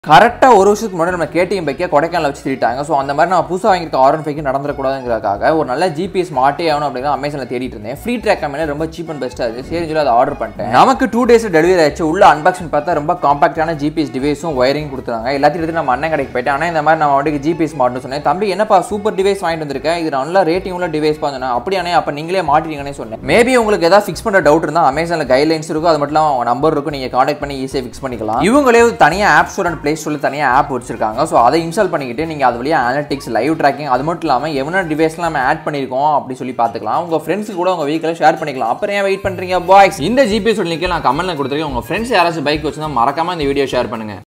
கரெக்டாக ஒரு வருஷத்துக்கு முன்னாடி நம்ம கேடிஎம் பைக்கை கொடைக்கானல் வச்சு திருட்டாங்க ஸோ அந்த மாதிரி நான் புதுசாக வாங்கியிருக்க ஆரன் ஃபைக்கு நடந்துடக்கூடாதுங்கிறதுக்காக ஒரு நல்ல ஜிபிஎஸ் மாட்டே ஆகணும் அப்படின்னு அமேசானில் தேடிட்டு இருந்தேன் ஃப்ரீ ட்ராக் கம்பெனியில் ரொம்ப சீப் அண்ட் பெஸ்ட்டாக இருக்குது சரி சொல்லி அதை ஆர்டர் பண்ணிட்டேன் நமக்கு டூ டேஸ் டெலிவரி ஆச்சு உள்ள அன்பாக்சிங் பார்த்தா ரொம்ப காம்பாக்டான ஜிபிஎஸ் டிவைஸும் ஒயரிங் கொடுத்துருங்க எல்லாத்தையும் எடுத்து நம்ம அண்ணன் கடைக்கு போயிட்டேன் ஆனால் இந்த மாதிரி நம்ம வண்டிக்கு ஜிபிஎஸ் மாட்டணும்னு சொன்னேன் தம்பி என்னப்பா சூப்பர் டிவைஸ் வாங்கிட்டு வந்திருக்கேன் இது நல்ல ரேட்டிங் உள்ள டிவைஸ் பார்த்தேன் அப்படியானே அப்போ நீங்களே மாட்டிட்டீங்கன்னு சொன்னேன் மேபி உங்களுக்கு ஏதாவது ஃபிக்ஸ் பண்ணுற டவுட் இருந்தால் அமேசானில் கைட்லைன்ஸ் இருக்கும் அது மட்டும் இல்லாமல் அவங்க நம்பர் இருக்கும் நீங்கள் காண்டாக்ட் பண்ணி ஈஸியாக ஃபிக்ஸ் பண்ணிக்கலாம் இவங்களே ஒரு தனியாக ஆப் ஸ்டோர் அண்ட் ப்ளே ஸ்டோரில் தனியாக ஆப் வச்சிருக்காங்க ஸோ அதை இன்ஸ்டால் பண்ணிக்கிட்டு நீங்கள் அது வழியாக அனலிட்டிக்ஸ் லைவ் ட்ராக்கிங் அது மட்டும் இல்லாமல் எவன டிவைஸ்லாம் நம்ம ஆட் பண்ணியிருக்கோம் அப்படி சொல்லி பார்த்துக்கலாம் உங்கள் ஃப்ரெண்ட்ஸ் கூட உங்கள் வீக்கில் ஷேர் பண்ணிக்கலாம் அப்புறம் ஏன் வெயிட் பண்ணுறீங்க பாய்ஸ் இந்த ஜிபிஎஸ் லிங்க் நான் கமெண்ட்ல கொடுத்துருக்கேன் உங்கள் ஃப்ரெண்ட்ஸ் யாராச்சும் பைக் வச்சுருந்தா மறக்காம இந்த வீடியோ ஷேர் பண்ணுங்க